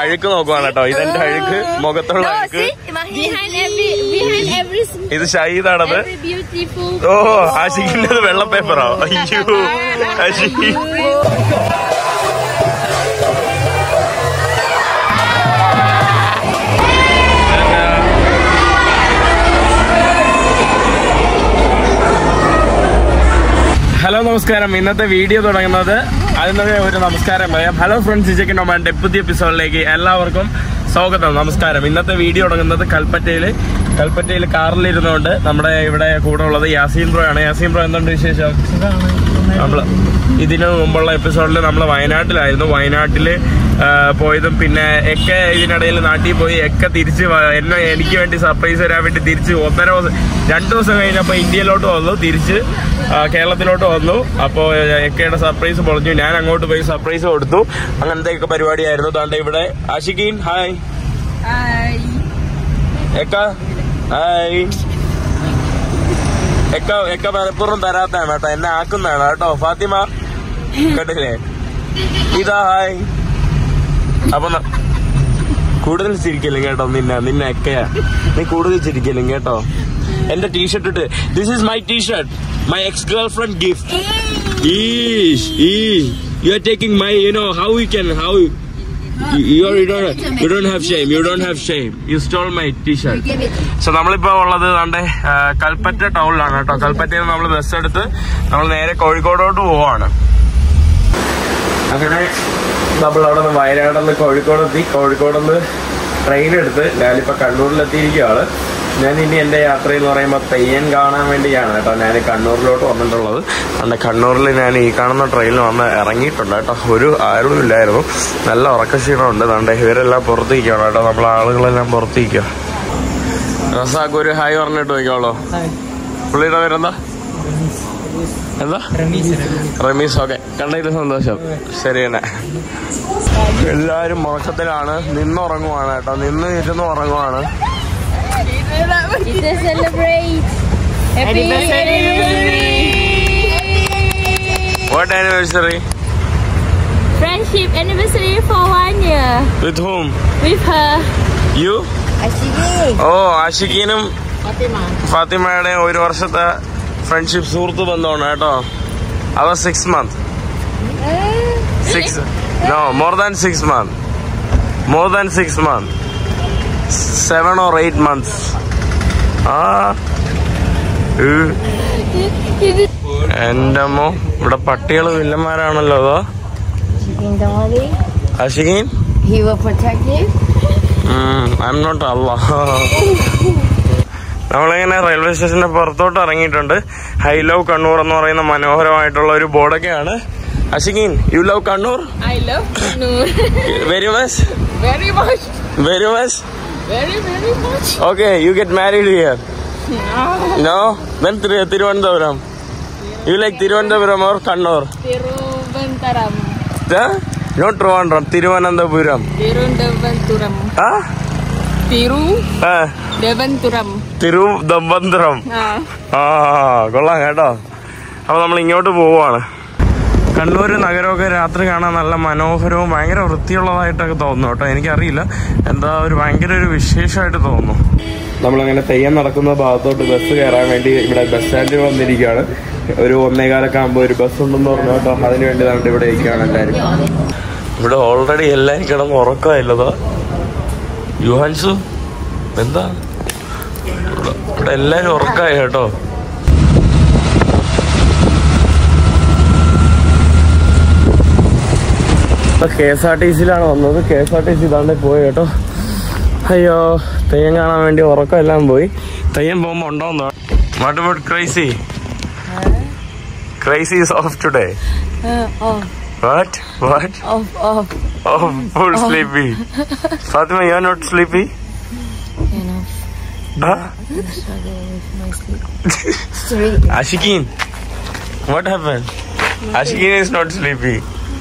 അഴുക്ക് നോക്കുവാണ് കേട്ടോ ഇതെന്റെ അഴുക്ക് മുഖത്തുള്ള No, അഴുക്ക് see? Behind every, behind every, ഇത് ഷഹീദാണത് every beautiful. ഓ ആഷിഖിന്റെ വെള്ള പേപ്പറോ അയ്യോ ആഷിഖ് ഹലോ നമസ്കാരം ഇന്നത്തെ വീഡിയോ തുടങ്ങുന്നത് അതിനൊക്കെ ഒരു നമസ്കാരം പറയാം ഹലോ ഫ്രണ്ട്സ് ഇജക്ക് നൊമാൻ്റെ പുതിയ എപ്പിസോഡിലേക്ക് എല്ലാവർക്കും സ്വാഗതം നമസ്കാരം ഇന്നത്തെ വീഡിയോ തുടങ്ങുന്നത് കൽപ്പറ്റയില് കൽപ്പറ്റയിൽ കാറിലിരുന്നുകൊണ്ട് നമ്മുടെ ഇവിടെ കൂടെ ഉള്ളത് യാസീൻ ബ്രോ ആണ് യാസീൻ ബ്രോ എന്തുണ്ട് വിശേഷം നമ്മള് ഇതിനു മുമ്പുള്ള എപ്പിസോഡിൽ നമ്മൾ വയനാട്ടിലായിരുന്നു വയനാട്ടില് ആ, പോയതും പിന്നെ എക്കെ ഇതിനിടയിൽ നാട്ടിൽ പോയി എക്കെ തിരിച്ച് വ- എന്നെ എനിക്ക് വേണ്ടി സർപ്രൈസ് തരാൻ വേണ്ടി തിരിച്ച് ഒന്നര ദിവസം രണ്ടു ദിവസം കഴിഞ്ഞപ്പോൾ ഇന്ത്യയിലോട്ട് വന്നു തിരിച്ച് ആ, കേരളത്തിലോട്ട് വന്നു അപ്പോൾ എക്കയുടെ സർപ്രൈസ് പൊളിഞ്ഞു ഞാൻ അങ്ങോട്ട് പോയി സർപ്രൈസ് കൊടുത്തു അങ്ങനത്തെയൊക്കെ പരിപാടിയായിരുന്നു താണ്ട് ഇവിടെ ആഷിഖീൻ ഹായ് എക്ക ഹായ് എക്ക എക്ക മലപ്പുറം തരാത്താണ് കേട്ടോ എന്നെ ആക്കുന്നതാണ് കേട്ടോ ഫാത്തിമ കേട്ടില്ലേ ഇതാ ഹായ് അപ്പൊ ന- കൂടുതൽ ചിരിക്കലും കേട്ടോ നിന്നെ നിന്നെ എക്കയാ നീ കൂടുതൽ ചിരിക്കലും കേട്ടോ എന്റെ ടീഷർട്ട് ഇട്ട് this is my T-shirt my ex girlfriend gift ഈഷ് ഈഷ് you are taking my you know how you can how you are you don't you don't have shame you don't have shame you stole my t-shirt so നമ്മളിപ്പോ ഉള്ളത് ദാണ്ടെ ആ, കൽപ്പറ്റ ടൗണിലാണ് കേട്ടോ കൽപ്പറ്റയിൽ നിന്ന് നമ്മൾ bus എടുത്ത് നമ്മൾ നേരെ കോഴിക്കോടോട്ട് പോവാണ് അങ്ങനെ നമ്മൾ അവിടെ നിന്ന് വയനാട് നിന്ന് കോഴിക്കോട് എത്തി കോഴിക്കോട് നിന്ന് ട്രെയിൻ എടുത്ത് ഞാനിപ്പോ കണ്ണൂരിലെത്തിയിരിക്കുകയാണ് ഞാൻ ഇനി എന്റെ യാത്ര എന്ന് പറയുമ്പോൾ തെയ്യൻ കാണാൻ വേണ്ടിയാണ് കേട്ടോ ഞാൻ കണ്ണൂരിലോട്ട് വന്നിട്ടുള്ളത് അതുകൊണ്ട് കണ്ണൂരിൽ ഞാൻ ഈ കാണുന്ന ട്രെയിനിൽ വന്ന് ഇറങ്ങിയിട്ടുണ്ട് കേട്ടോ ഒരു ആരും ഇല്ലായിരുന്നു നല്ല ഉറക്കക്ഷീണമുണ്ട് ദാണ്ടെ ഇവരെല്ലാം പുറത്തേക്കാണ് കേട്ടോ നമ്മളെ ആളുകളെല്ലാം പുറത്തേക്കുക റസാക്ക് ഒരു ഹായ് പറഞ്ഞിട്ട് നോക്കിയോളോ പുള്ളിയുടെ പേരെന്താ എന്താ റമീസ് ഓക്കെ കണ്ടതിൽ സന്തോഷം ശരി തന്നെ എല്ലാരും ഉറക്കത്തിലാണ് നിന്നുറങ്ങുവാണ് കേട്ടോ നിന്ന് ഇരുന്ന് ഉറങ്ങുവാണ് It's a celebrate. Happy anniversary. What anniversary Friendship anniversary for one year with whom with her. You ഓ ആഷിഖീനും ഫാത്തിമയുടെ ഒരു വർഷത്തെ ഫ്രണ്ട്ഷിപ്പ് സുഹൃത്ത് ബന്ധമാണ് കേട്ടോ അവർ six month six no more than six month more than six month seven or eight months ആ ഏ. എന്റെ അമ്മോ ഇവിടെ പട്ടികൾ വില്ലന്മാരാണല്ലോ അതോ darling. Ashikeen He will protect you. I'm not അല്ല നമ്മളിങ്ങനെ റെയിൽവേ സ്റ്റേഷന്റെ പുറത്തോട്ട് ഇറങ്ങിയിട്ടുണ്ട് ഹൈ ലവ് കണ്ണൂർ എന്ന് പറയുന്ന മനോഹരമായിട്ടുള്ള ഒരു ബോർഡൊക്കെയാണ് Ashikeen you love Kannur I love Kannur. Very much very much. Very much Very, very much. Okay you get married here no then Thiruvananthapuram you like Thiruvananthapuram or Kannur Tiruvantaram. Not Trivandrum Thiruvananthapuram Tiruvantaram. ആ Tiru ആ, Devanturam. തിരുവനന്തപുരം Ah. ആ കൊള്ളാം കേട്ടോ അപ്പൊ നമ്മൾ ഇങ്ങോട്ട് പോവാണ് കണ്ണൂർ നഗരമൊക്കെ രാത്രി കാണാൻ നല്ല മനോഹരവും ഭയങ്കര വൃത്തിയുള്ളതായിട്ടൊക്കെ തോന്നുന്നു കേട്ടോ എനിക്കറിയില്ല എന്താ ഒരു ഭയങ്കര ഒരു വിശേഷമായിട്ട് തോന്നുന്നു നമ്മളങ്ങനെ തെയ്യം നടക്കുന്ന ഭാഗത്തോട്ട് ബസ് കയറാൻ വേണ്ടി ഇവിടെ ബസ് സ്റ്റാൻഡിൽ വന്നിരിക്കുകയാണ് ഒരു ഒന്നേകാലൊക്കെ ആകുമ്പോൾ ഒരു ബസ് ഉണ്ടെന്ന് പറഞ്ഞു കേട്ടോ അതിന് വേണ്ടി നമുക്ക് ഇവിടെ ഇരിക്കുകയാണ് എല്ലാവരും ഇവിടെ ഓൾറെഡി എല്ലാവരും കിടന്ന് ഉറക്കമില്ലതോ യുഹാൻസു എന്താ ഇവിടെ ഇവിടെ എല്ലാരും ഉറക്കായി കേട്ടോ കെ എസ് ആർ ടി സിയിലാണ് വന്നത് K S R T C ഇതാണ്ട് പോയി കേട്ടോ അയ്യോ തെയ്യം കാണാൻ വേണ്ടി ഉറക്കം എല്ലാം പോയി തെയ്യം പോകുമ്പോ ഉണ്ടോന്നോ what about crazy crazy is off today Uh, off, what what off, off. Off full sleepy Fathima you are not sleepy You know, I'm struggling with my sleep. Three. Ashikin, what happened? Ashikin is not sleepy.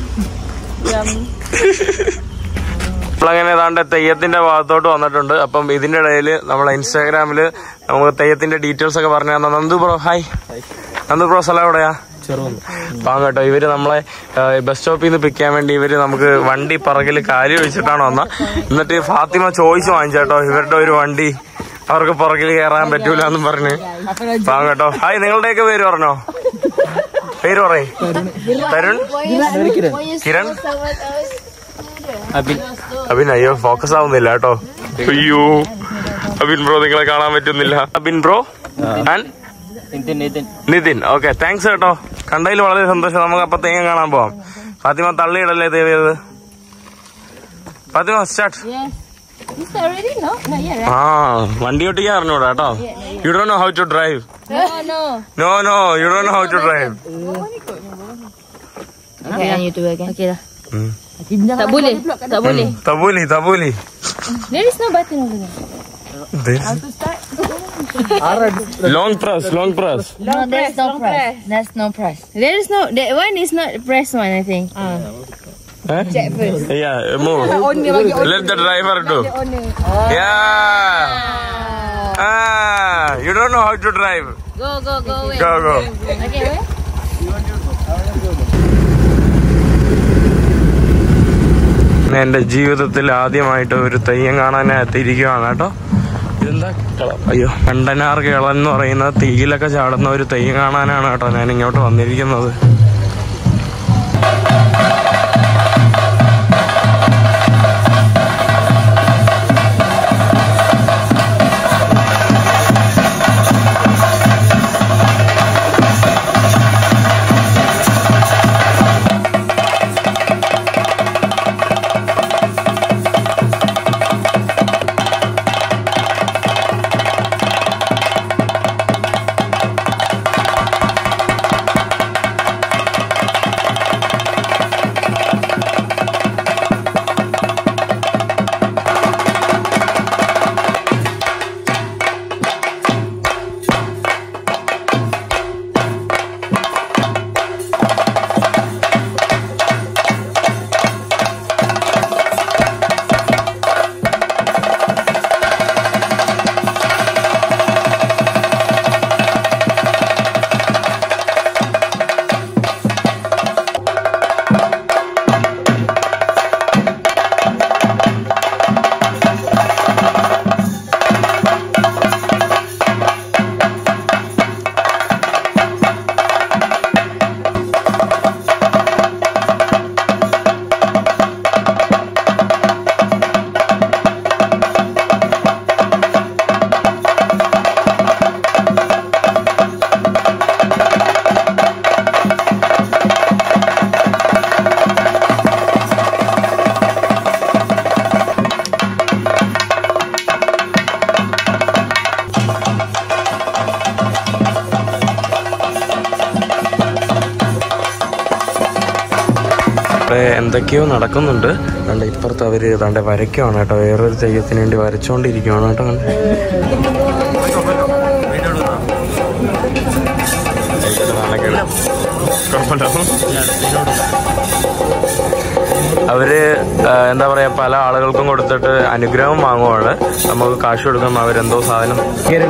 നമ്മളങ്ങനെ ഏതാണ്ട് തെയ്യത്തിന്റെ ഭാഗത്തോട്ട് വന്നിട്ടുണ്ട് അപ്പം ഇതിന്റെ ഇടയിൽ നമ്മളെ ഇൻസ്റ്റാഗ്രാമിൽ നമുക്ക് തെയ്യത്തിന്റെ ഡീറ്റെയിൽസ് ഒക്കെ പറഞ്ഞു തന്ന Nandu bro hi Nandu bro സ്ഥലം എവിടെയാ പാവം കേട്ടോ ഇവര് നമ്മളെ ബസ് സ്റ്റോപ്പിൽ നിന്ന് പിക്കാൻ വേണ്ടി ഇവര് നമുക്ക് വണ്ടി പറകിൽ കാലി വെച്ചിട്ടാണ് വന്ന എന്നിട്ട് ഫാത്തിമ ചോയ്സ് വാങ്ങിച്ചേട്ടോ ഇവരുടെ ഒരു വണ്ടി അവർക്ക് പുറകിൽ കയറാൻ പറ്റൂല എന്നും പറഞ്ഞ് പാവം കേട്ടോ ഹായ് നിങ്ങളുടെയൊക്കെ പേര് പറഞ്ഞോ പേര് പറയേ തരുൺ കിരൺ അബിൻ അയ്യോ ഫോക്കസ് ആവുന്നില്ല കേട്ടോ അയ്യോ അബിൻ ബ്രോ നിങ്ങളെ കാണാൻ പറ്റുന്നില്ല Abin bro and Nithin okay thanks കേട്ടോ കണ്ടതിൽ വളരെ സന്തോഷം നമുക്ക് അപ്പൊ തേങ്ങ കാണാൻ പോവാം ഫാത്തിമ തള്ളിയിടല്ലേ ദേവിയത് Fathima start Yes. You start already? No? Not yet, right? ആ വണ്ടി ഓട്ടിക്കാൻ അറിഞ്ഞൂടാ കേട്ടോ you do know how to drive No, no. No no you do know how to drive Okay, and you do it again. Okay lah. Tak boleh. Tak boleh. തബൂലി തബൂലി There is no button over there. Long press long press No, there's no price. There's no price. There is no. That one is not press one. I think. Check first. Yeah, move. Let the driver do. Yeah. Ah, you don't know how to drive. Go, go, go away. Go, go. Okay, where? ഞാൻ എന്റെ ജീവിതത്തിൽ ആദ്യമായിട്ട് ഒരു തെയ്യം കാണാനായിട്ട് ഇരിക്കുവാണ് കേട്ടോ ഇതെന്താ കള- അയ്യോ കണ്ടനാർ കേളൻ എന്ന് പറയുന്ന തീയിലൊക്കെ ചാടുന്ന ഒരു തെയ്യം കാണാനാണ് കേട്ടോ ഞാൻ ഇങ്ങോട്ട് വന്നിരിക്കുന്നത് ഇവിടെ എന്തൊക്കെയോ നടക്കുന്നുണ്ട് അതുകൊണ്ട് ഇപ്പുറത്ത് അവര് തന്റെ വരയ്ക്കുവാണ് കേട്ടോ വേറൊരു തെയ്യത്തിന് വേണ്ടി വരച്ചോണ്ടിരിക്കുവാണ് കേട്ടോ അവര് ആ, എന്താ പറയാ പല ആളുകൾക്കും കൊടുത്തിട്ട് അനുഗ്രഹം വാങ്ങുവാണ് നമുക്ക് കാശ് കൊടുക്കുമ്പോൾ അവരെന്തോ സാധനം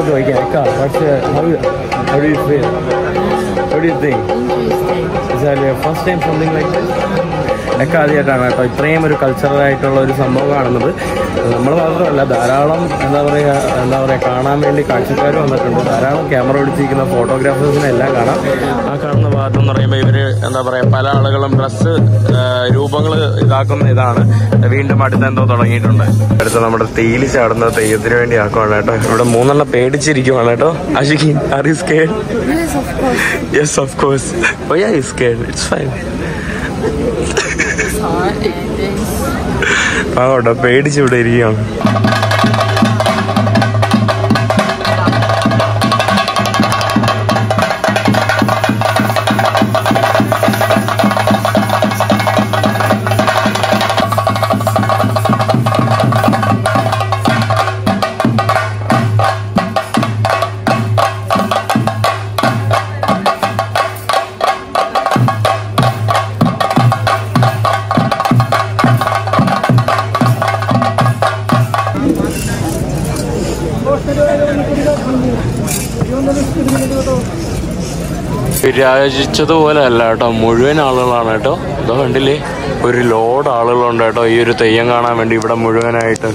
How do you feel? What do you think? Is that your first time something like this? ഒക്കെ ആദ്യമായിട്ടാണ് കേട്ടോ ഇത്രയും ഒരു കൾച്ചറൽ ആയിട്ടുള്ള ഒരു സംഭവം കാണുന്നത് നമ്മൾ മാത്രമല്ല ധാരാളം എന്താ പറയുക എന്താ പറയുക കാണാൻ വേണ്ടി കാഴ്ചക്കാർ വന്നിട്ടുണ്ട് ധാരാളം ക്യാമറ പിടിച്ചിരിക്കുന്ന ഫോട്ടോഗ്രാഫേഴ്സിനെ എല്ലാം കാണാം ആ കാണുന്ന ഭാഗത്ത് എന്ന് പറയുമ്പോൾ ഇവര് എന്താ പറയുക പല ആളുകളും ഡ്രസ്സ് രൂപങ്ങൾ ഇതാക്കുന്ന ഇതാണ് വീണ്ടും അടുത്ത് എന്തോ തുടങ്ങിയിട്ടുണ്ട് അടുത്ത നമ്മുടെ തേയില് ചാടുന്ന തെയ്യത്തിന് വേണ്ടി ആക്കുവാണ് കേട്ടോ ഇവിടെ മൂന്നെണ്ണം പേടിച്ചിരിക്കുവാണ് കേട്ടോ Ashiqi are you scared yes of course why are you scared it's fine ആകോട്ടെ പേടിച്ച് ഇവിടെ ഇരിക്കുകയാണ് വിരാജിച്ചതുപോലെ അല്ല കേട്ടോ മുഴുവൻ ആളുകളാണ് കേട്ടോ ഇതോ കണ്ടില്ലേ ഒരു ലോഡ് ആളുകളുണ്ട് കേട്ടോ ഈ ഒരു തെയ്യം കാണാൻ വേണ്ടി ഇവിടെ മുഴുവനായിട്ട്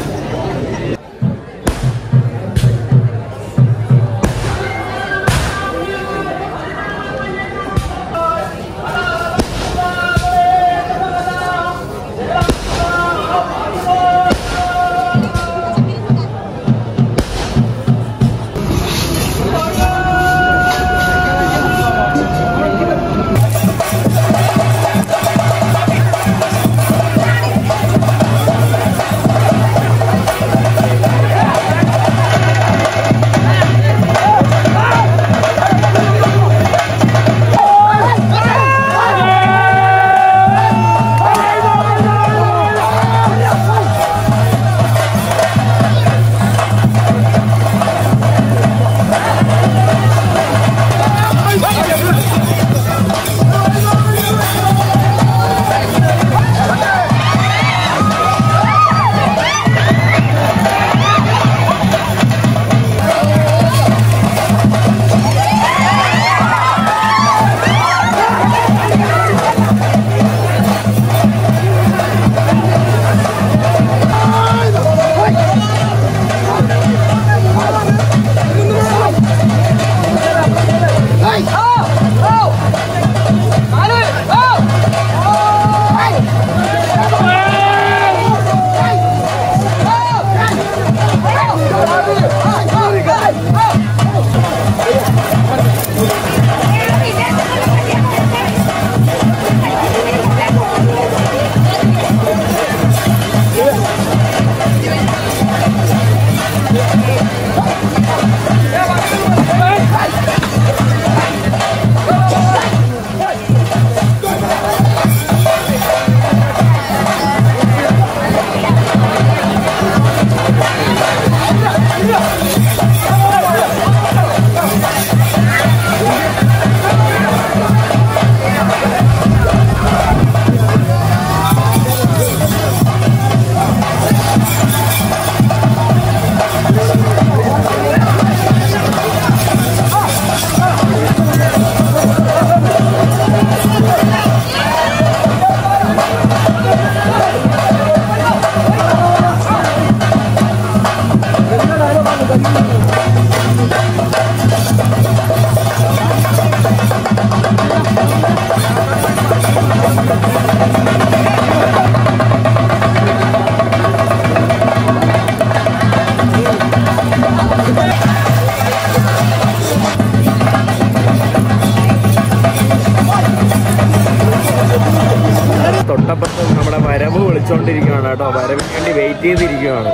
തൊട്ടപ്പുറത്ത് നമ്മുടെ വരവ് വിളിച്ചോണ്ടിരിക്കുകയാണ് കേട്ടോ വരവിന് വേണ്ടി വെയിറ്റ് ചെയ്തിരിക്കുകയാണ്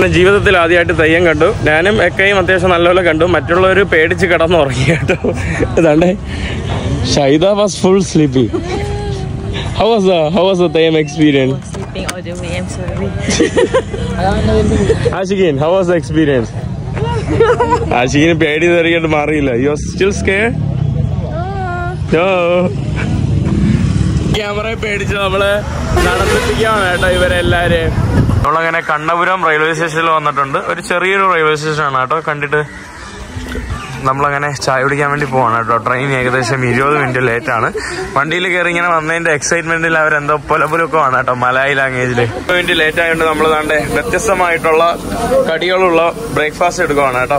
ജീവിതത്തിൽ ആദ്യമായിട്ട് തെയ്യം കണ്ടു ഞാനും എക്കയും അത്യാവശ്യം നല്ലപോലെ കണ്ടു മറ്റുള്ളവർ പേടിച്ച് കിടന്നുറങ്ങി കേട്ടോ ഇതാണ്ടേ Shaida was full sleepy how was the how was the theyyam experience Sleeping all the way. I'm sorry. Ashikeen how was the experience ആഷിഖിന് പേടി തെറിയിട്ട് മാറിയില്ല യു ആർ സ്റ്റിൽ സ്കേ ക്യാമറയെ പേടിച്ച് നമ്മള് നടന്നിപ്പിക്കുകയാണ് കേട്ടോ ഇവരെല്ലാരെയും നമ്മളങ്ങനെ കണ്ണപുരം റെയിൽവേ സ്റ്റേഷനിൽ വന്നിട്ടുണ്ട് ഒരു ചെറിയൊരു റെയിൽവേ സ്റ്റേഷനാണ് കേട്ടോ കണ്ടിട്ട് നമ്മളങ്ങനെ ചായ കുടിക്കാൻ വേണ്ടി പോവാണ് കേട്ടോ ട്രെയിൻ ഏകദേശം ഇരുപത് മിനിറ്റ് ലേറ്റ് ആണ് വണ്ടിയിൽ കയറി ഇങ്ങനെ വന്നതിന്റെ എക്സൈറ്റ്മെന്റിൽ അവരെന്തോ പൊലപുലൊക്കെ ആണ് കേട്ടോ മലയാളി ലാംഗ്വേജിൽ മിനിറ്റ് ലേറ്റ് ആയതുകൊണ്ട് നമ്മൾ താണ്ടെ വ്യത്യസ്തമായിട്ടുള്ള കടികളുള്ള ബ്രേക്ക്ഫാസ്റ്റ് എടുക്കുവാണ് കേട്ടോ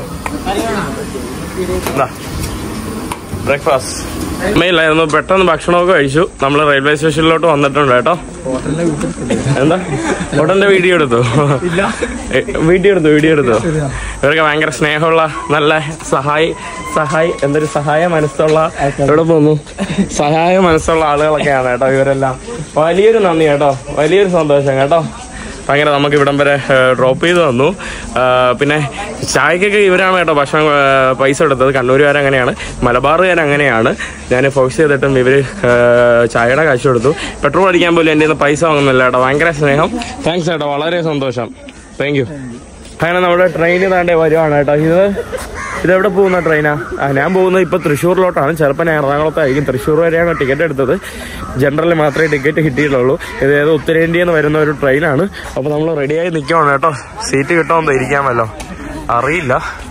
ബ്രേക്ക്ഫാസ്റ്റ് അമ്മയില്ലായിരുന്നു പെട്ടെന്ന് ഭക്ഷണമൊക്കെ കഴിച്ചു നമ്മൾ റെയിൽവേ സ്റ്റേഷനിലോട്ട് വന്നിട്ടുണ്ട് കേട്ടോ എന്താ ഹോട്ടലിന്റെ വീഡിയോ എടുത്തു ഏ, വീഡിയോ എടുത്തു വീഡിയോ എടുത്തു ഇവരൊക്കെ ഭയങ്കര സ്നേഹമുള്ള നല്ല സഹായി സഹായി എന്തൊരു സഹായ മനസ്സുള്ള എവിടെ പോന്നു സഹായ മനസ്സുള്ള ആളുകളൊക്കെയാണ് കേട്ടോ ഇവരെല്ലാം വലിയൊരു നന്ദി കേട്ടോ വലിയൊരു സന്തോഷം കേട്ടോ ഭയങ്കര നമുക്ക് ഇവിടം വരെ ഡ്രോപ്പ് ചെയ്ത് തന്നു ആ, പിന്നെ ചായക്കൊക്കെ ഇവരാണ് കേട്ടോ ഭക്ഷണം ആ, പൈസ എടുത്തത് കണ്ണൂരുകാർ അങ്ങനെയാണ് മലബാറുകാർ അങ്ങനെയാണ് ഞാൻ ഫോഴ്സ് ചെയ്തിട്ടും ഇവർ ചായയുടെ കാശ് കൊടുത്തു പെട്രോൾ അടിക്കാൻ പോലും എൻ്റെ കയ്യിൽ നിന്ന് പൈസ വാങ്ങുന്നില്ല കേട്ടോ ഭയങ്കര സ്നേഹം താങ്ക്സ് കേട്ടോ വളരെ സന്തോഷം താങ്ക് യു അങ്ങനെ നമ്മുടെ ട്രെയിൻ താണ്ടേ വരുവാണ് കേട്ടോ ഇത് ഇതെവിടെ പോകുന്ന ട്രെയിനാ ആ ഞാൻ പോകുന്നത് ഇപ്പൊ തൃശ്ശൂരിലോട്ടാണ് ചിലപ്പോൾ ഞാൻ എറണാകുളത്തായിരിക്കും തൃശ്ശൂർ വരെയാണ് ടിക്കറ്റ് എടുത്തത് ജനറലിൽ മാത്രമേ ടിക്കറ്റ് കിട്ടിയിട്ടുള്ളൂ ഇത് ഏതോ ഉത്തരേന്ത്യയിൽ നിന്ന് വരുന്ന ഒരു ട്രെയിനാണ് അപ്പോൾ നമ്മൾ റെഡിയായി നിൽക്കുവാണ് കേട്ടോ സീറ്റ് കിട്ടുമെന്ന് ഇരിക്കാമല്ലോ അറിയില്ല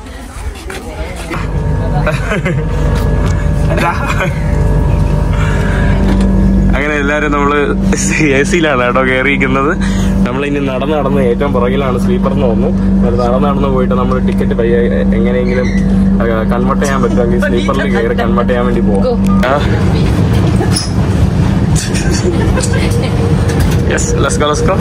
അങ്ങനെ എല്ലാവരും നമ്മള് എ സിയിലാണ് കേട്ടോ കയറിയിരിക്കുന്നത് നമ്മൾ ഇനി നടന്ന് നടന്ന് ഏറ്റവും പുറകിലാണ് സ്ലീപ്പറിന് തോന്നുന്നു അത് നടന്ന് നടന്ന് പോയിട്ട് നമ്മൾ ടിക്കറ്റ് പയ്യെ എങ്ങനെയെങ്കിലും കൺവേർട്ട് ചെയ്യാൻ പറ്റുമെങ്കിൽ സ്ലീപ്പറിൽ കയറി കൺവേർട്ട് ചെയ്യാൻ വേണ്ടി പോകും യെസ് ലസ്കോ ലസ്കോ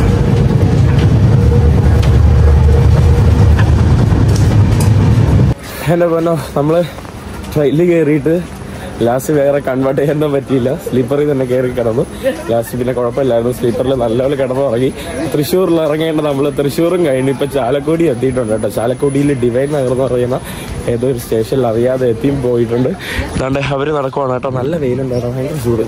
എന്നെ പറഞ്ഞോ നമ്മള് ട്രെയിനിൽ കയറിയിട്ട് ലാസ്റ്റ് വേറെ കൺവേർട്ട് ചെയ്യാനൊന്നും പറ്റിയില്ല സ്ലീപ്പറിൽ തന്നെ കയറി കിടന്നു ലാസ്റ്റ് പിന്നെ കുഴപ്പമില്ലായിരുന്നു സ്ലീപ്പറിൽ നല്ലപോലെ കിടന്നു ഇറങ്ങി തൃശ്ശൂരിൽ ഇറങ്ങേണ്ട നമ്മൾ തൃശ്ശൂറും കഴിഞ്ഞ് ഇപ്പൊ ചാലക്കുടി എത്തിയിട്ടുണ്ട് കേട്ടോ ചാലക്കുടിയിൽ ഡിവൈൻ നഗർ എന്ന് പറയുന്ന ഏതോ ഒരു സ്റ്റേഷനിൽ അറിയാതെ എത്തിയും പോയിട്ടുണ്ട് അതുകൊണ്ട് അവര് നടക്കുവാണ് കേട്ടോ നല്ല വെയിലുണ്ട് കേട്ടോ ഭയങ്കര ചൂട്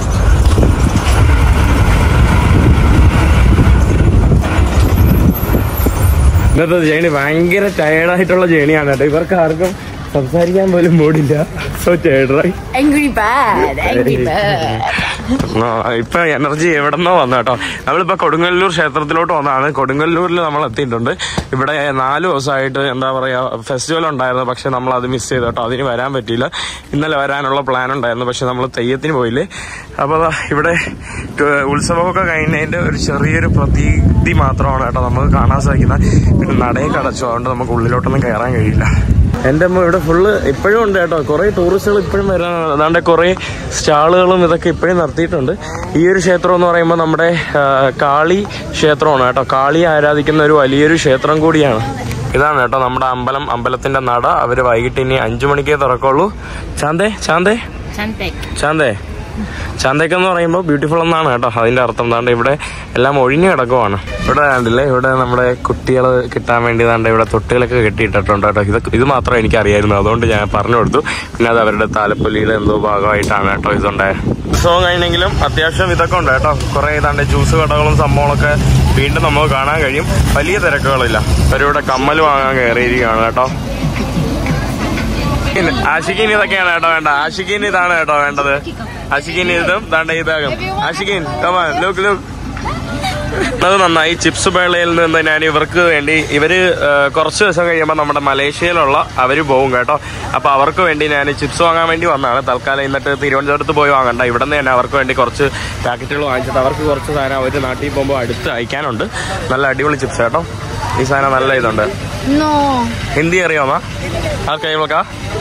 ഇന്നത്തെ ജേണി ഭയങ്കര ടയർഡായിട്ടുള്ള ജേണിയാണ് കേട്ടോ ഇവർക്ക് ആർക്കും സംസാരിക്കാൻ പോലും മൂടില്ല സോ ടയർഡായി Angry bird. Angry bird. ഇപ്പൊ എനർജി എവിടെന്നോ വന്നു കേട്ടോ നമ്മളിപ്പോ കൊടുങ്ങല്ലൂർ ക്ഷേത്രത്തിലോട്ട് വന്നതാണ് കൊടുങ്ങല്ലൂരിൽ നമ്മൾ എത്തിയിട്ടുണ്ട് ഇവിടെ നാല് ദിവസമായിട്ട് എന്താ പറയാ ഫെസ്റ്റിവൽ ഉണ്ടായിരുന്നു പക്ഷെ നമ്മൾ അത് മിസ് ചെയ്തു കേട്ടോ അതിന് വരാൻ പറ്റിയില്ല ഇന്നലെ വരാനുള്ള പ്ലാൻ ഉണ്ടായിരുന്നു പക്ഷെ നമ്മൾ തെയ്യത്തിന് പോയില്ലേ അപ്പൊ ദാ ഇവിടെ ക- ഉത്സവമൊക്കെ കഴിഞ്ഞതിന്റെ ഒരു ചെറിയൊരു പ്രതീതി മാത്രമാണ് കേട്ടോ നമുക്ക് കാണാൻ സാധിക്കുന്നത് പിന്നെ നടയൊക്കെ അടച്ചു അതുകൊണ്ട് നമുക്ക് ഉള്ളിലോട്ടൊന്നും കയറാൻ കഴിയില്ല എന്റെ അമ്മ ഇവിടെ ഫുള്ള് ഇപ്പോഴും ഉണ്ട് കേട്ടോ കുറെ ടൂറിസ്റ്റുകൾ ഇപ്പോഴും വരാൻ അതാണ്ട് കുറെ സ്റ്റാളുകളും ഇതൊക്കെ ഇപ്പോഴും നടത്തിയിട്ടുണ്ട് ഈ ഒരു ക്ഷേത്രം എന്ന് പറയുമ്പോൾ നമ്മുടെ ആ, കാളി ക്ഷേത്രമാണ് കേട്ടോ കാളി ആരാധിക്കുന്ന ഒരു വലിയൊരു ക്ഷേത്രം കൂടിയാണ് ഇതാണ് കേട്ടോ നമ്മുടെ അമ്പലം അമ്പലത്തിന്റെ നട അവര് വൈകിട്ട് ഇനി അഞ്ചു മണിക്കേ തുറക്കുള്ളൂ ചാന്തേ ചാന്തേ Cantik. ചാന്തേ ചാന്തയ്ക്ക് എന്ന് പറയുമ്പോൾ ബ്യൂട്ടിഫുൾ എന്നാണ് കേട്ടോ അതിന്റെ അർത്ഥം താണ്ട് ഇവിടെ എല്ലാം ഒഴിഞ്ഞു കിടക്കുവാണ് ഇവിടെ കണ്ടില്ലേ ഇവിടെ നമ്മുടെ കുട്ടികൾ കിട്ടാൻ വേണ്ടി താണ്ട് ഇവിടെ തൊട്ടികളൊക്കെ കെട്ടിയിട്ടിട്ടുണ്ട് കേട്ടോ ഇത് ഇത് മാത്രം എനിക്ക് അറിയായിരുന്നു അതുകൊണ്ട് ഞാൻ പറഞ്ഞു കൊടുത്തു പിന്നെ അത് അവരുടെ താലപ്പൊലിയുടെ എന്തോ ഭാഗമായിട്ടാണ് കേട്ടോ ഇതുണ്ടായത് ഉത്സവം കഴിഞ്ഞെങ്കിലും അത്യാവശ്യം ഇതൊക്കെ ഉണ്ട് കേട്ടോ കുറെ ഇതാണ്ട് ജ്യൂസ് കടകളും സംഭവങ്ങളൊക്കെ വീണ്ടും നമുക്ക് കാണാൻ കഴിയും വലിയ തിരക്കുകളില്ല അവരിവിടെ കമ്മൽ വാങ്ങാൻ കയറിയിരിക്കുകയാണ് കേട്ടോ ഇനി ആഷിഖിൻ ഇതൊക്കെയാണ് കേട്ടോ വേണ്ട ആഷിഖിൻ ഇതാണ് കേട്ടോ വേണ്ടത് ആഷിഖിൻ ഇതും ദാണ്ട ഇതാകും ആഷിഖിൻ കമാ ലുക്ക് ലുക്ക് അത് നന്നായി ചിപ്സ് മേളയിൽ നിന്ന് ഞാൻ ഇവർക്ക് വേണ്ടി ഇവര് ആ, കുറച്ച് ദിവസം കഴിയുമ്പോൾ നമ്മുടെ മലേഷ്യയിലുള്ള അവര് പോകും കേട്ടോ അപ്പൊ അവർക്ക് വേണ്ടി ഞാൻ ചിപ്സ് വാങ്ങാൻ വേണ്ടി വന്നതാണ് തൽക്കാലം എന്നിട്ട് തിരുവനന്തപുരത്ത് പോയി വാങ്ങണ്ട ഇവിടെ നിന്ന് തന്നെ അവർക്ക് വേണ്ടി കുറച്ച് പാക്കറ്റുകൾ വാങ്ങിച്ചിട്ട് അവർക്ക് കുറച്ച് സാധനം അവർ നാട്ടിൽ പോകുമ്പോൾ അടുത്ത് അയക്കാനുണ്ട് നല്ല അടിപൊളി ചിപ്സ് കേട്ടോ ഈ സാധനം നല്ല ഇതുണ്ട് No. ഹിന്ദി അറിയാമോ ആ കൈമക്ക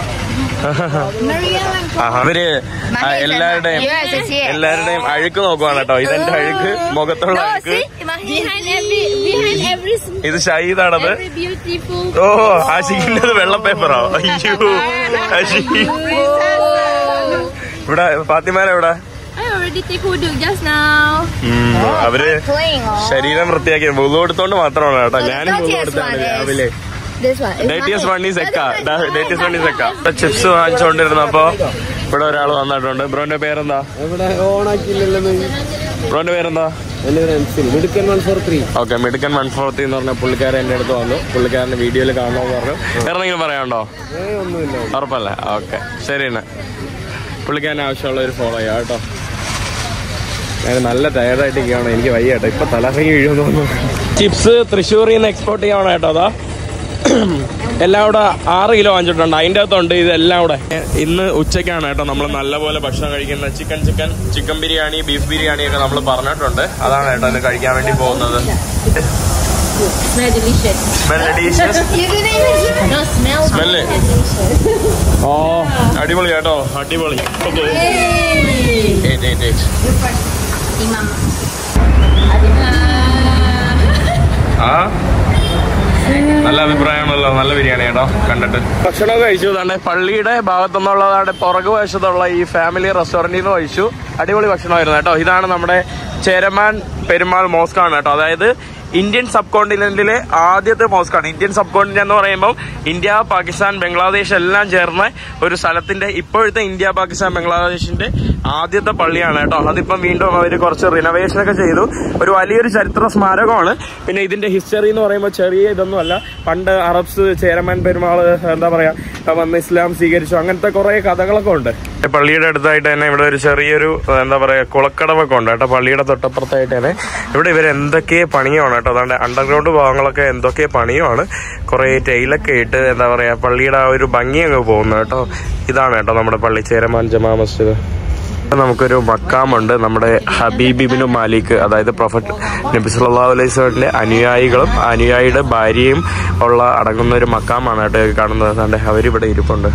അവര് ആ, എല്ലാവരുടെയും Yes, it's here. എല്ലാവരുടെയും അഴുക്ക് നോക്കുവാണ് കേട്ടോ ഇതെന്റെ അഴുക്ക് മുഖത്തുള്ള No, അഴുക്ക് see? Behind every, behind every, ഇത് ഷഹീദാണത് every beautiful. ഓ ആഷിഖിന്റെ വെള്ള പേപ്പറോ അയ്യോ ആഷിഖ് ഇവിടെ ഫാത്തിമാരെ എവിടെ I already titik kuduk just now. ഉം, അവര് Playing all. ശരീരം വൃത്തിയാക്കി വുളു എടുത്തോണ്ട് മാത്രമാണ് കേട്ടോ ഞാനും വുളു എടുത്താണ് രാവിലെ This one. It's ഡേറ്റിയസ് mine. വണ്ണി സെക്ക ഡേറ്റിയസ് വണ്ണി സെക്ക ചിപ്സ് വാങ്ങിച്ചുകൊണ്ടിരുന്നപ്പോ ഇവിടെ ഒരാൾ വന്നിട്ടുണ്ട് ബ്രോന്റെ പേരെന്താ ഇവിടെ ഓണാക്കിയില്ലല്ലോ ബ്രോന്റെ പേരെന്താ എന്റെ ഒരു എംസിൽ മിടുക്കൻ വൺ ഫോർ ത്രീ ഓക്കെ മിടുക്കൻ വൺ ഫോർത്തി എന്ന് പറഞ്ഞ പുള്ളിക്കാരൻ എന്റെ അടുത്ത് വന്നു പുള്ളിക്കാരന്റെ വീഡിയോയിൽ കാണണമെന്ന് പറഞ്ഞു വേറെ എന്തെങ്കിലും പറയാനുണ്ടോ ഒന്നുമില്ല ഉറപ്പല്ലേ ഓക്കെ ശരി എന്നാ പുള്ളിക്കാരൻ ആവശ്യമുള്ള ഒരു ഫോളോ ചെയ്യാം കേട്ടോ ഞാൻ നല്ല ടയർഡായിട്ടിരിക്കുകയാണ് എനിക്ക് വയ്യ കേട്ടോ ഇപ്പൊ തലകറങ്ങി വീഴുമെന്ന് തോന്നുന്നു ചിപ്സ് തൃശ്ശൂരിൽ നിന്ന് എക്സ്പോർട്ട് ചെയ്യണം കേട്ടോ അതാ എല്ലാം കൂടെ ആറ് കിലോ വാങ്ങിച്ചിട്ടുണ്ട് അതിൻ്റെ അകത്തുണ്ട് ഇതെല്ലാം കൂടെ ഇന്ന് ഉച്ചയ്ക്കാണ് കേട്ടോ നമ്മൾ നല്ലപോലെ ഭക്ഷണം കഴിക്കുന്നത് chicken chicken chicken biryani beef biryani ഒക്കെ നമ്മൾ പറഞ്ഞിട്ടുണ്ട് അതാണ് കേട്ടോ ഇന്ന് കഴിക്കാൻ വേണ്ടി പോകുന്നത് Smell delicious. Smell delicious You didn't even No, smell Smell it. ഓ അടിപൊളി കേട്ടോ അടിപൊളി Okay. Eight, eight, eight. ആ നല്ല അഭിപ്രായമാണല്ലോ നല്ല ബിരിയാണി കേട്ടോ കണ്ടിട്ട് ഭക്ഷണമൊക്കെ കഴിച്ചു തന്നെ പള്ളിയുടെ ഭാഗത്തുനിന്നുള്ളതാണ് പുറകു വശത്തുള്ള ഈ ഫാമിലി റെസ്റ്റോറന്റിൽ നിന്ന് കഴിച്ചു അടിപൊളി ഭക്ഷണമായിരുന്നു കേട്ടോ ഇതാണ് നമ്മുടെ ചേരമാൻ പെരുമാൾ മോസ്ക് ആണ് കേട്ടോ അതായത് ഇന്ത്യൻ സബ് കോണ്ടിനെന്റിലെ ആദ്യത്തെ മോസ്ക് ആണ് ഇന്ത്യൻ സബ് കോണ്ടിനെന്റ് എന്ന് പറയുമ്പോൾ ഇന്ത്യ പാകിസ്ഥാൻ ബംഗ്ലാദേശ് എല്ലാം ചേർന്ന ഒരു സ്ഥലത്തിന്റെ ഇപ്പോഴത്തെ ഇന്ത്യ പാകിസ്ഥാൻ ബംഗ്ലാദേശിന്റെ ആദ്യത്തെ പള്ളിയാണ് കേട്ടോ അതിപ്പം വീണ്ടും അവർ കുറച്ച് റിനോവേഷൻ ഒക്കെ ചെയ്തു ഒരു വലിയൊരു ചരിത്ര സ്മാരകമാണ് പിന്നെ ഇതിന്റെ ഹിസ്റ്ററി എന്ന് പറയുമ്പോൾ ചെറിയ ഇതൊന്നുമല്ല പണ്ട് അറബ്സ് ചേരമാൻ പെരുമാള് എന്താ പറയാ വന്ന് ഇസ്ലാം സ്വീകരിച്ചു അങ്ങനത്തെ കുറെ കഥകളൊക്കെ ഉണ്ട് പള്ളിയുടെ അടുത്തായിട്ട് തന്നെ ഇവിടെ ഒരു ചെറിയൊരു എന്താ പറയാ കുളക്കടവൊക്കെ ഉണ്ട് കേട്ടോ പള്ളിയുടെ തൊട്ടപ്പുറത്തായിട്ട് തന്നെ ഇവിടെ ഇവർ എന്തൊക്കെ പണിയുമാണ് കേട്ടോ അതാണ്ട് അണ്ടർഗ്രൗണ്ട് ഭാഗങ്ങളൊക്കെ എന്തൊക്കെ പണിയുമാണ് കുറെ ടൈലൊക്കെ ഇട്ട് എന്താ പറയാ പള്ളിയുടെ ആ ഒരു ഭംഗി അങ്ങ് പോകുന്നു കേട്ടോ ഇതാണ് കേട്ടോ നമ്മുടെ പള്ളി ചേരമാൻ ജമാ മസ്ജിദ് നമുക്കൊരു മക്കാമുണ്ട് നമ്മുടെ ഹബീബിബിനു മാലിക് അതായത് പ്രൊഫറ്റ് നബി സല്ലല്ലാഹു അലൈഹി വസല്ലമയുടെ അനുയായികളും അനുയായിയുടെ ഭാര്യയും ഉള്ള അടങ്ങുന്ന ഒരു മക്കാമാണ് കേട്ടോ ഈ കാണുന്നത് അതുകൊണ്ട് അവരിവിടെ ഇരിപ്പുണ്ട്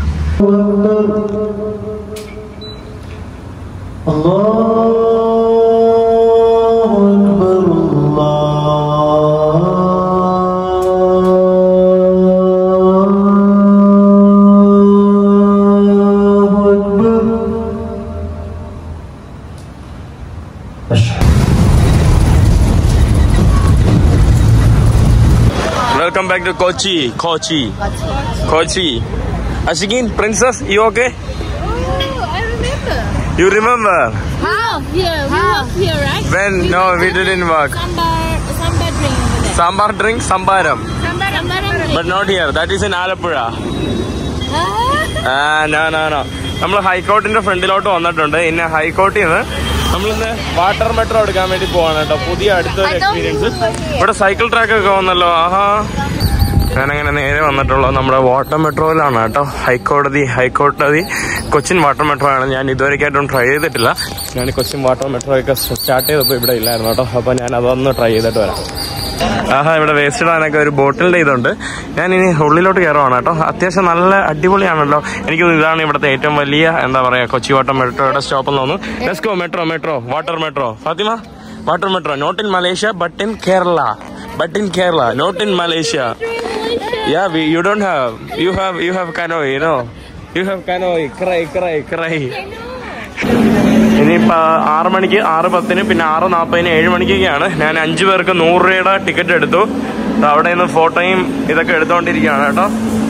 welcome back to Kochi Kochi Kochi അഷിഗിൻ princess you okay I remember. You remember How? Here. We walk here, right? When no we didn't work Sambar, sambar drink over there. Sambar drink sambharam Sambar, sambar drink. But not here that is in Alappuzha Ah. ആ no no no നമ്മൾ ഹൈക്കോർട്ടിന്റെ ഫ്രണ്ടിലോട്ട് വന്നിട്ടുണ്ട് ഇന്ന് ഹൈക്കോർട്ടിൽ നിന്ന് നമ്മളിന്ന് water metro എടുക്കാൻ വേണ്ടി പോവാണ് കേട്ടോ പുതിയ അടുത്തൊരു I don't എക്സ്പീരിയൻസ് remember ഇവിടെ സൈക്കിൾ ട്രാക്ക് ഒക്കെ വന്നല്ലോ ആഹാ ഞാനങ്ങനെ നേരെ വന്നിട്ടുള്ളത് നമ്മുടെ വാട്ടർ മെട്രോയിലാണ് കേട്ടോ ഹൈക്കോടതി ഹൈക്കോടതി കൊച്ചിൻ വാട്ടർ മെട്രോ ആണ് ഞാൻ ഇതുവരെയായിട്ടും ട്രൈ ചെയ്തിട്ടില്ല ഞാൻ കൊച്ചിൻ വാട്ടർ മെട്രോ ഒക്കെ സ്റ്റാർട്ട് ചെയ്തപ്പോൾ ഇവിടെ ഇല്ലായിരുന്നു കേട്ടോ അപ്പോൾ ഞാൻ അതൊന്ന് ട്രൈ ചെയ്തിട്ട് വരാം ആഹാ ഇവിടെ വേസ്റ്റ് ഇടാനൊക്കെ ഒരു ബോട്ടിലിന്റെ ഇതുണ്ട് ഞാൻ ഇനി ഉള്ളിലോട്ട് കയറുവാണ് കേട്ടോ അത്യാവശ്യം നല്ല അടിപൊളിയാണല്ലോ എനിക്ക് തോന്നുന്നു ഇതാണ് ഇവിടുത്തെ ഏറ്റവും വലിയ എന്താ പറയാ കൊച്ചി വാട്ടർ മെട്രോയുടെ സ്റ്റോപ്പ് എന്ന് തോന്നുന്നു ലെസ്കോ metro metro water metro Fatima water metro not in Malaysia but in Kerala but in Kerala not in Malaysia yeah you don't have you have you have canoe you know you have canoe cry cry cry ഇനിയിപ്പോ ആറ് മണിക്ക് ആറ് പത്തിന് പിന്നെ ആറ് നാൽപ്പതിന് ഏഴ് മണിക്കൊക്കെയാണ് ഞാൻ അഞ്ചു പേർക്ക് നൂറ് രൂപയുടെ ടിക്കറ്റ് എടുത്തു ദാ അവിടെ നിന്ന് ഫോട്ടോയും ഇതൊക്കെ എടുത്തോണ്ടിരിക്കുകയാണ് കേട്ടോ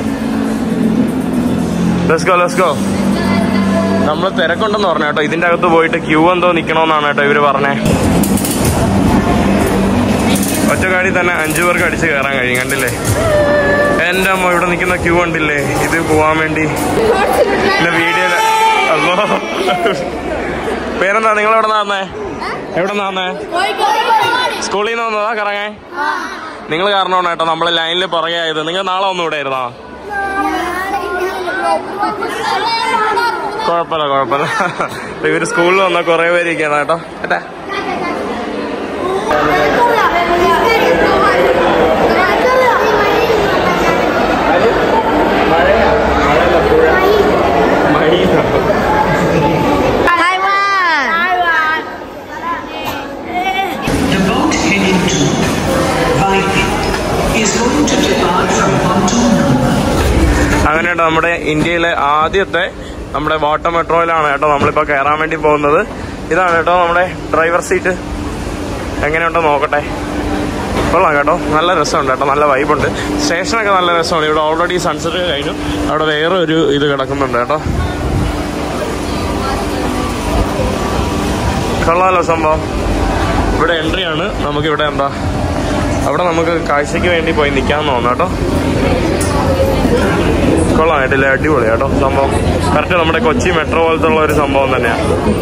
ലെസ്കോ ലെസ്കോ നമ്മൾ തിരക്കുണ്ടെന്ന് പറഞ്ഞു കേട്ടോ ഇതിന്റെ അകത്ത് പോയിട്ട് ക്യൂ എന്തോ നിക്കണോന്നാണ് കേട്ടോ ഇവര് പറഞ്ഞേ ഒറ്റക്കാടി തന്നെ അഞ്ചു പേർക്ക് അടിച്ച് കയറാൻ കഴിയും കണ്ടില്ലേ എന്റെ അമ്മ ഇവിടെ നിൽക്കുന്ന ക്യൂ കണ്ടില്ലേ ഇത് പോവാൻ വേണ്ടി പിന്നെ വീഡിയോ അല്ലോ പേരെന്താ നിങ്ങൾ എവിടെ നിന്നേ എവിടെ നിന്നേ സ്കൂളിൽ നിന്ന് വന്നതാ കറങ്ങേ നിങ്ങൾ കാരണമാണ് കേട്ടോ നമ്മള് ലൈനിൽ പുറകെ ആയത് നിങ്ങൾ നാളെ ഒന്നും ഇവിടെ ആയിരുന്നോ കുഴപ്പമില്ല കുഴപ്പമില്ല ഇവര് സ്കൂളിൽ വന്ന കുറെ പേര് ഇരിക്കണം കേട്ടോ കേട്ടാ Taiwan. The boat heading to Vipin is going to depart from pontoon number അങ്ങനെ നമ്മുടെ ഇന്ത്യയിലെ ആദ്യത്തെ നമ്മുടെ വാട്ടർ മെട്രോയിലാണ് കേട്ടോ നമ്മളിപ്പോ കയറാൻ വേണ്ടി പോകുന്നത് ഇതാണ് കേട്ടോ നമ്മുടെ ഡ്രൈവർ സീറ്റ് എങ്ങനെയുണ്ടോ നോക്കട്ടെ കൊള്ളാം കേട്ടോ നല്ല രസമുണ്ട് കേട്ടോ നല്ല വൈബുണ്ട് സ്റ്റേഷനൊക്കെ നല്ല രസമാണ് ഇവിടെ ഓൾറെഡി സൺസെറ്റ് കഴിഞ്ഞു അവിടെ വേറെ ഒരു ഇത് കിടക്കുന്നുണ്ട് കേട്ടോ കൊള്ളാമല്ലോ സംഭവം ഇവിടെ എൻട്രി ആണ് നമുക്കിവിടെ എന്താ അവിടെ നമുക്ക് കാഴ്ചയ്ക്ക് വേണ്ടി പോയി നിൽക്കാമെന്ന് തോന്നുന്നു കേട്ടോ കൊള്ളാം കേട്ടില്ലേ അടിപൊളി കേട്ടോ സംഭവം കറക്റ്റ് നമ്മുടെ കൊച്ചി മെട്രോ പോലത്തെ ഉള്ള ഒരു സംഭവം തന്നെയാണ്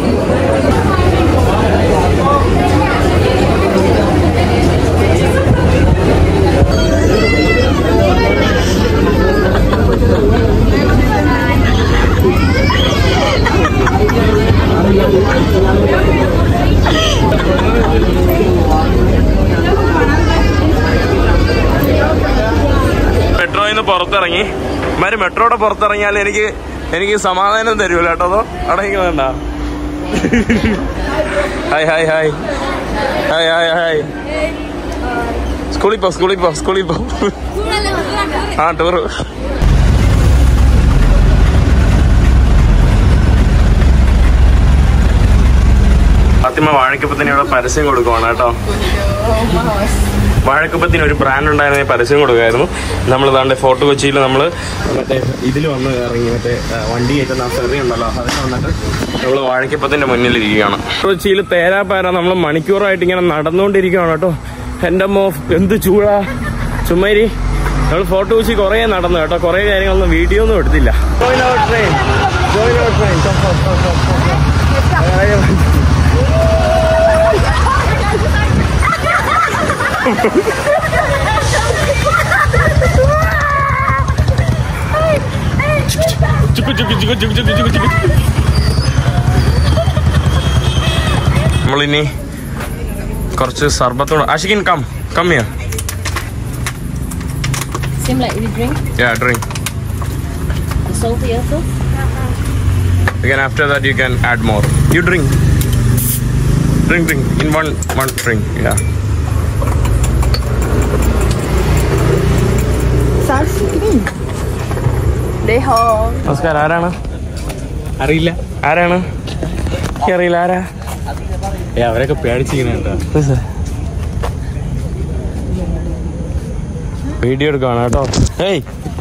മെട്രോയിൽ നിന്ന് പുറത്തിറങ്ങി ഇമാര് മെട്രോയുടെ പുറത്തിറങ്ങിയാൽ എനിക്ക് എനിക്ക് സമാധാനം തരൂല കേട്ടോ അതോ അടങ്ങിക്കണ്ട hi hi hi hi hi hi സ്കൂളിൽ പോ സ്കൂളിൽ പോ സ്കൂളിൽ പോ ആ ടൂറ് ഫാത്തിമ വാഴക്കപ്പത്തിന് ഇവിടെ പരസ്യം കൊടുക്കുവാണ് കേട്ടോ വാഴക്കപ്പത്തിന് ഒരു ബ്രാൻഡ് ഉണ്ടായിരുന്ന പരസ്യം കൊടുക്കുമായിരുന്നു നമ്മൾ താണ്ടെ ഫോർട്ട് കൊച്ചിയിൽ നമ്മൾ മറ്റേ ഇതിൽ വന്ന് ഇറങ്ങി മറ്റേ ആ, വണ്ടി കയറ്റുന്ന ഫെറി ഉണ്ടല്ലോ അതിൽ വന്നിട്ട് നമ്മൾ വാഴക്കപ്പത്തിന്റെ മുന്നിൽ ഇരിക്കുകയാണ് കൊച്ചിയിൽ തേരാപ്പാര നമ്മൾ മണിക്കൂറായിട്ട് ഇങ്ങനെ നടന്നുകൊണ്ടിരിക്കുകയാണ് കേട്ടോ എൻ്റെ മോ എന്ത് ചൂടാ ചുമ്മാരി നമ്മൾ ഫോർട്ട് കൊച്ചി കുറേ നടന്നു കേട്ടോ കുറേ കാര്യങ്ങളൊന്നും വീഡിയോ ഒന്നും എടുത്തില്ല Join our train. Join our train. Come, come, come, come, come, come. ചുക്കു ചുക്കു ചുക്കു ചുക്കു ചുക്കു ചുക്കു ചുക്കു നമ്മളിനി കുറച്ച് സർബത്തോട് ആഷിക്കിൻ come come here Same like we drink. Yeah drink The salty also. again after that you can add more you drink drink drink in one one drink yeah നമസ്കാരം ആരാണ് അറിയില്ല ആരാണ് അറിയില്ല ആരാ ഏ അവരൊക്കെ പേടിച്ചിരിക്കണ വീഡിയോ എടുക്കുവാണ് കേട്ടോ ഏയ്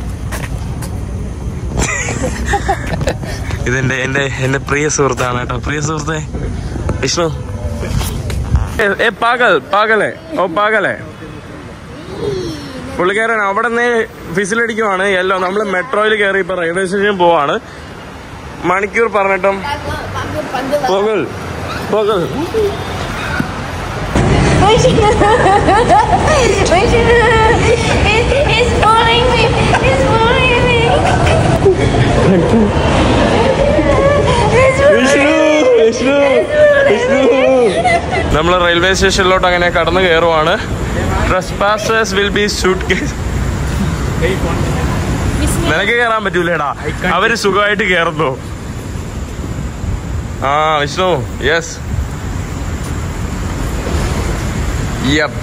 ഇതെന്റെ എന്റെ എന്റെ പ്രിയ സുഹൃത്താണ് കേട്ടോ പ്രിയ സുഹൃത്തെ വിഷ്ണു ഏ, ഏ പാകൽ പാകലേ ഓ പാകലേ പുള്ളിക്കാരൻ അവിടെ നിന്ന് ഫിസിലടിക്കുവാണ് യെല്ലോ നമ്മൾ മെട്രോയിൽ കയറി ഇപ്പൊ റെയിൽവേ സ്റ്റേഷൻ പോവാണ് മണിക്കൂർ പറഞ്ഞിട്ടും പോകൽ പോകൽ It's pulling me. It's pulling me. Vishnu Vishnu Vishnu നമ്മൾ റെയിൽവേ സ്റ്റേഷനിലോട്ട് അങ്ങനെ കടന്നു കയറുവാണ് trespassers will be suit case നിനക്ക് കയറാൻ പറ്റൂലേടാ അവര് സുഖമായിട്ട് കയറുന്നു ആ Vishnu yes Yep.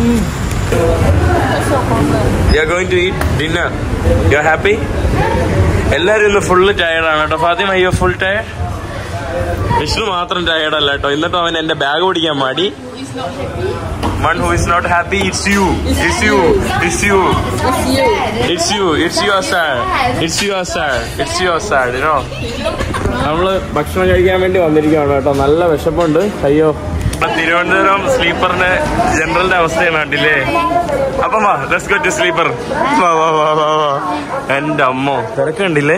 You are going to eat dinner. You are happy? എല്ലാരും ഇന്ന് ഫുള്ള് ടയർഡാണ് കേട്ടോ ഫാത്തിമ അയ്യോ ഫുൾ ടയർഡ് വിഷ്ണു മാത്രം ടയർഡ് അല്ല കേട്ടോ എന്നിട്ടും അവൻ എന്റെ ബാഗ് പിടിക്കാൻ മാടി one who is not happy it's you it's you it's you it's you it's your sad it's your sad it's your sad you know നമ്മള് ഭക്ഷണം കഴിക്കാൻ വേണ്ടി വന്നിരിക്കുകയാണ് കേട്ടോ നല്ല വിശപ്പുണ്ട് അയ്യോ തിരുവനന്തപുരം സ്ലീപ്പറിന്റെ ജനറലിന്റെ അവസ്ഥയാണ് കണ്ടില്ലേ അപ്പം വാ ലെറ്റ്സ് ഗോ ടു സ്ലീപ്പർ വാ വാ വാ വാ വാ എന്റെ അമ്മോ തിരക്കുണ്ടില്ലേ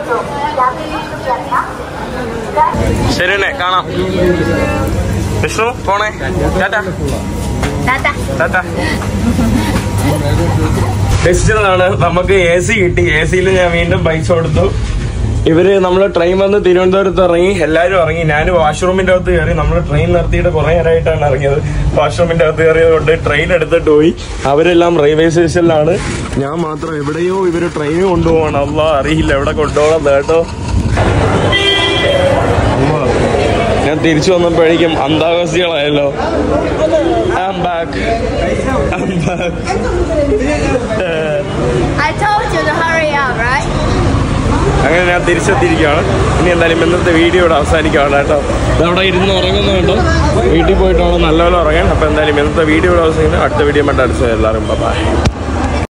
ശരിയന്നെ കാണാം വിഷ്ണു പോണേ ടാറ്റ Tata. ടാറ്റ ടെസ്റ്റിലാണ് നമുക്ക് എ സി കിട്ടി എ സിയിൽ ഞാൻ വീണ്ടും പൈസ കൊടുത്തു ഇവര് നമ്മൾ ട്രെയിൻ വന്ന് തിരുവനന്തപുരത്ത് ഇറങ്ങി എല്ലാവരും ഇറങ്ങി ഞാൻ വാഷ്റൂമിന്റെ അകത്ത് കയറി നമ്മൾ ട്രെയിൻ നിർത്തിയിട്ട് കുറെ നേരമായിട്ടാണ് ഇറങ്ങിയത് വാഷ്റൂമിന്റെ അകത്ത് കയറിയത് കൊണ്ട് ട്രെയിൻ എടുത്തിട്ട് പോയി അവരെല്ലാം റെയിൽവേ സ്റ്റേഷനിലാണ് ഞാൻ മാത്രം എവിടെയോ ഇവര് ട്രെയിൻ കൊണ്ടുപോകണം അല്ല അറിയില്ല എവിടെ കൊണ്ടുപോകണം കേട്ടോ അമ്മ, ഞാൻ തിരിച്ചു വന്നപ്പോഴേക്കും അന്താവാസികളായല്ലോ I'm back. I'm back. I told you to hurry up, right? അങ്ങനെ ഞാൻ തിരിച്ചെത്തിയിരിക്കുകയാണ് ഇനി എന്തായാലും ഇന്നത്തെ വീഡിയോ ഇവിടെ അവസാനിക്കുകയാണ് കേട്ടോ ഇതവിടെ ഇരുന്ന് ഉറങ്ങുന്നുണ്ടോ വീട്ടിൽ പോയിട്ടാണോ നല്ലപോലെ ഉറങ്ങാൻ അപ്പോൾ എന്തായാലും ഇന്നത്തെ വീഡിയോ ഇവിടെ അവസാനിക്കുന്നത് അടുത്ത വീഡിയോ വേണ്ട അടുത്ത എല്ലാവരും ബൈ